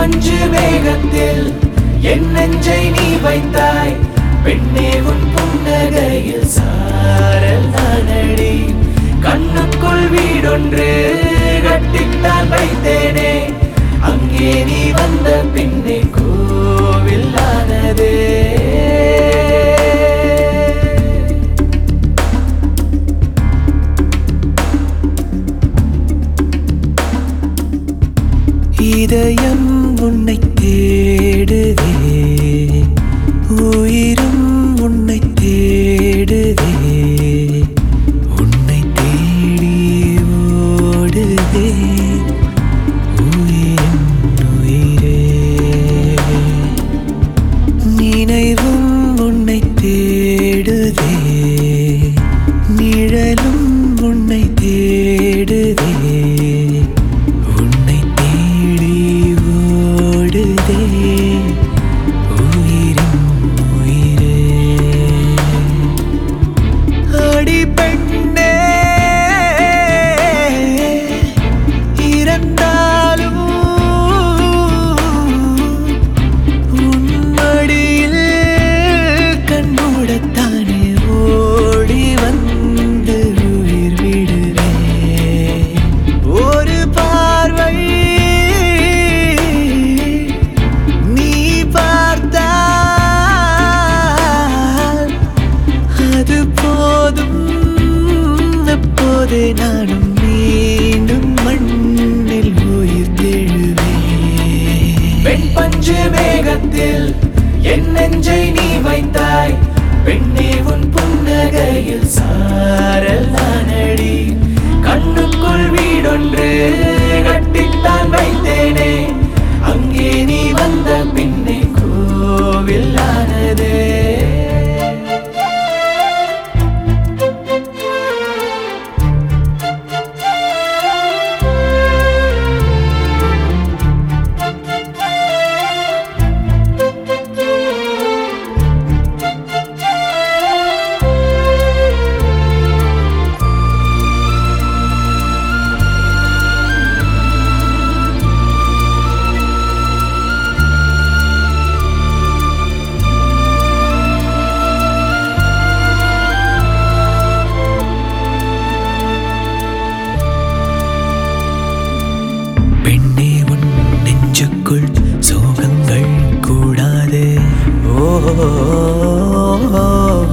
பஞ்சு மேகத்தில் என் நெஞ்சை நீ வைத்தாய் பெண்ணே உன் புன்னகையில் சாரல் நானடி கண்ணுக்குள் வீடொன்று கட்டித்தான் வைத்தேனே அங்கே நீ வந்த பின்னே கோவில் ஆனதே இதயம் உன்னை தேடுதே உயிரும் உன்னை தேடுதே உன்னை தேடி ஓடுதே உயிரின் உயிரே நினைவும் உன்னை தேடுதே நிழலும் உன்னை தேடுதே உன்னை தேடி ஓடுதே உயிரின் உயிரே அடி பெண்ணே இறந்தாலும் உன் மடியில் கண்மூடத்தானே ஓடி வந்து உயிர் விடுவேன் ஒரு பார்வை நீ பார்த்தால் அது போதும் அப்போதே நானும் மீண்டும் மண்ணில் உயிர் தெழுவேன் பெண் பஞ்சு மேகத்தில் என் நெஞ்சை நீ வைத்தாய் பெண்ணே உன் புன்னகையில் சாரல் நானடி கண்ணுக்குள் வீடொன்று கட்டித்தான் வைத்தேனே அங்கே நீ வந்த பின்னே கோவில் ஆனதே பெண்ணே உன் நெஞ்சுக்குள் சோகங்கள் கூடாது ஓ